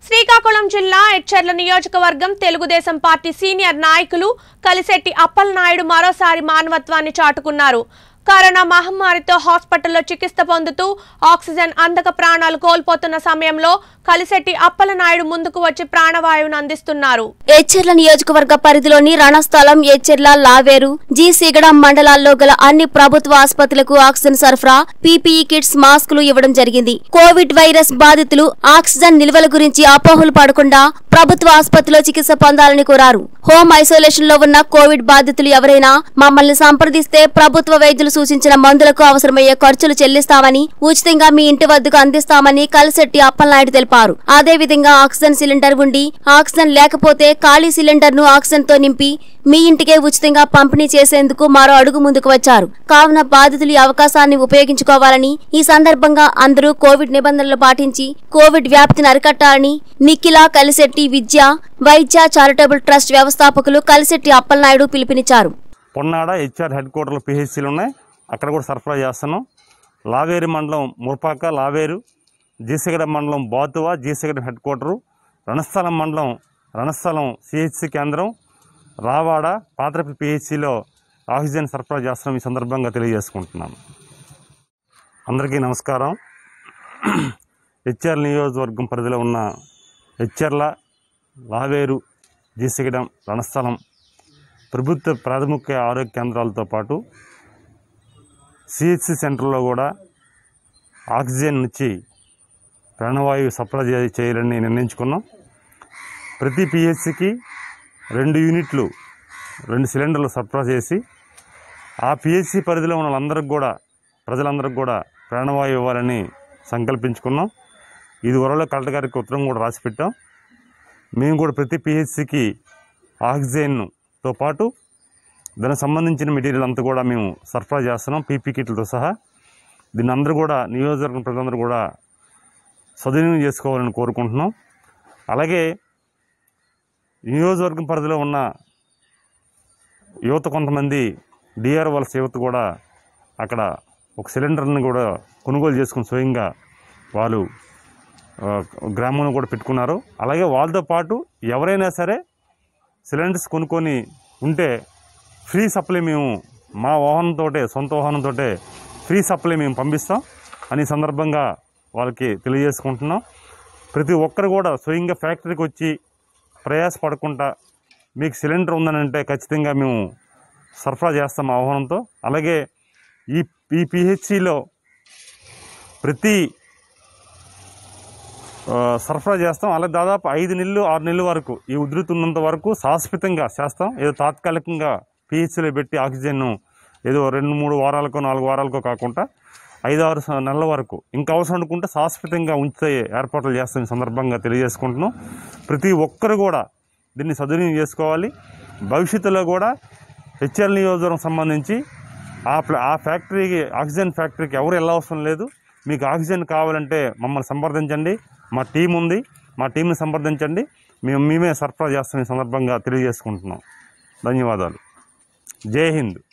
శ్రీకాకుళం జిల్లా ఎచ్చెర్ల నియోజకవర్గం Telugu Desam party senior నాయకులు కలిశెట్టి అప్పలనాయుడు మరోసారి మానవత్వాన్ని చాటుకున్నారు కరోనా మహమ్మారితో హాస్పిటల్లో చికిత్స పొందుతూ ఆక్సిజన్ అందక ప్రాణాలు కోల్పోతున్న సమయంలో కలిశెట్టి అప్పలనాయుడు ముందుకు వచ్చి ప్రాణవాయువును అందిస్తున్నారు ఎచ్చెర్ల నియోజకవర్గ పరిధిలోని రణస్థలం ఎచ్చెర్ల లావేరు జి సిగడం మండలాల్లో గల అన్ని ప్రభుత్వ ఆసుపత్రులకు ఆక్సిజన్ సరఫరా పీపీఈ కిట్స్ మాస్కులు ఇవ్వడం జరిగింది కోవిడ్ వైరస్ బాధితులు ఆక్సిజన్ నిల్వల గురించి అపోహలు పడకుండా ప్రభుత్వ ఆసుపత్రిలో చికిత్స పొందాలని కోరారు హోమ్ ఐసోలేషన్ లో ఉన్న కోవిడ్ బాధితులు ఎవరైనా మమ్మల్ని సంప్రదిస్తే ప్రభుత్వ వైద్యులు సూచించిన మందులకు అవసరమయ్యే ఖర్చులు చెల్లిస్తామని ఉచితంగా మీ ఇంటి వద్దకు అందిస్తామని కలిశెట్టి అప్పలనాయుడు తెలిపారు అదే విధంగా ఆక్సిజన్ సిలిండర్ ఉండి ఆక్సిజన్ లేకపోతే ఖాళీ సిలిండర్ ను ఆక్సిజన్ తో నింపి మీ ఇంటికే ఉచితంగా పంపిణీ చేసేందుకు మరో అడుగు ముందుకు వచ్చారు కావున బాధితులు ఈ అవకాశాన్ని ఉపయోగించుకోవాలని ఈ సందర్భంగా అందరూ కోవిడ్ నిబంధనలు పాటించి కోవిడ్ వ్యాప్తిని అరికట్టాలని నిఖిల కలిశెట్టి విద్య వైద్య చారిటబుల్ ట్రస్ట్ వ్యవస్థాపకులు కలిశెట్టి అప్పలనాయుడు పిలుపునిచ్చారు పొన్నాడ హెచ్ఆర్ హెడ్ క్వార్టర్లో పిహెచ్సీలు ఉన్నాయి అక్కడ కూడా సరఫరా చేస్తున్నాం లావేరు మండలం మురపాక లావేరు జీసగడ మండలం బాతువ జీసగడ హెడ్ క్వార్టరు రణస్థలం మండలం రణస్థలం సిహెచ్సి కేంద్రం రావాడ పాత్రపి పిహెచ్సిలో ఆక్సిజన్ సరఫరా చేస్తున్నాం ఈ సందర్భంగా తెలియజేసుకుంటున్నాను అందరికీ నమస్కారం హెచ్ఆర్ నియోజకవర్గం పరిధిలో ఉన్న హెచ్ఆర్ల లావేరు జీసగడం రణస్థలం ప్రభుత్వ ప్రాథమిక ఆరోగ్య కేంద్రాలతో పాటు సిహెచ్సి సెంటర్లో కూడా ఆక్సిజన్ నుంచి ప్రాణవాయువు సప్లై చే- చేయాలని నిర్ణయించుకున్నాం ప్రతి పిహెచ్సికి రెండు యూనిట్లు రెండు సిలిండర్లు సరఫరా చేసి ఆ పిహెచ్సి పరిధిలో ఉన్న వాళ్ళందరికీ కూడా ప్రజలందరికీ కూడా ప్రాణవాయువు ఇవ్వాలని సంకల్పించుకున్నాం ఇది వరలో కలెక్టర్ గారికి ఉత్తరం కూడా రాసి పెట్టాం మేము కూడా ప్రతి పిహెచ్సికి ఆక్సిజన్తో పాటు దానికి సంబంధించిన మెటీరియల్ అంతా కూడా మేము సరఫరా చేస్తున్నాం పీపీ కిట్లతో సహా దీన్ని అందరూ కూడా నియోజకవర్గం ప్రజలందరూ కూడా సద్వినియోగం చేసుకోవాలని కోరుకుంటున్నాం అలాగే నియోజకవర్గం పరిధిలో ఉన్న యువత కొంతమంది డిఆర్ వలస యువత కూడా అక్కడ ఒక సిలిండర్ని కూడా కొనుగోలు చేసుకుని స్వయంగా వాళ్ళు ఆ, గ్రామంలో కూడా పెట్టుకున్నారు అలాగే వాళ్ళతో పాటు ఎవరైనా సరే సిలిండర్స్ కొనుక్కొని ఉంటే ఫ్రీ సప్లై మేము మా వాహనంతో సొంత వాహనంతో ఫ్రీ సప్లై మేము పంపిస్తాం అని ఈ సందర్భంగా వాళ్ళకి తెలియజేసుకుంటున్నాం ప్రతి ఒక్కరు కూడా స్వయంగా ఫ్యాక్టరీకి వచ్చి ప్రయాసపడకుండా మీకు సిలిండర్ ఉందని అంటే ఖచ్చితంగా మేము సరఫరా చేస్తాం మా వాహనంతో అలాగే ఈ ఈ పిహెచ్సిలో ప్రతి ఆ, సరఫరా చేస్తాం అలాగే దాదాపు ఐదు నెలలు ఆరు నెలల వరకు ఈ ఉధృతి ఉన్నంత వరకు శాశ్వతంగా చేస్తాం ఏదో తాత్కాలికంగా పిహెచ్సిలో పెట్టి ఆక్సిజన్ ఏదో రెండు మూడు వారాలకో నాలుగు వారాలకో కాకుండా ఐదు ఆరు స- నెలల వరకు ఇంకా అవసరం అనుకుంటే శాశ్వతంగా ఉంచే ఏర్పాట్లు చేస్తాం ఈ సందర్భంగా తెలియజేసుకుంటున్నాం ప్రతి ఒక్కరు కూడా దీన్ని సద్వినియోగం చేసుకోవాలి భవిష్యత్తులో కూడా హెచ్ఎల్ నియోజకవర్గం సంబంధించి ఆ ప్ల- ఆ ఫ్యాక్టరీకి ఆక్సిజన్ ఫ్యాక్టరీకి ఎవరు వెళ్ళవసరం లేదు మీకు ఆక్సిజన్ కావాలంటే మమ్మల్ని సంప్రదించండి మా టీం ఉంది మా టీంని సంప్రదించండి మేము మేమే సరఫరా చేస్తాం ఈ సందర్భంగా తెలియజేసుకుంటున్నాం ధన్యవాదాలు జై హింద్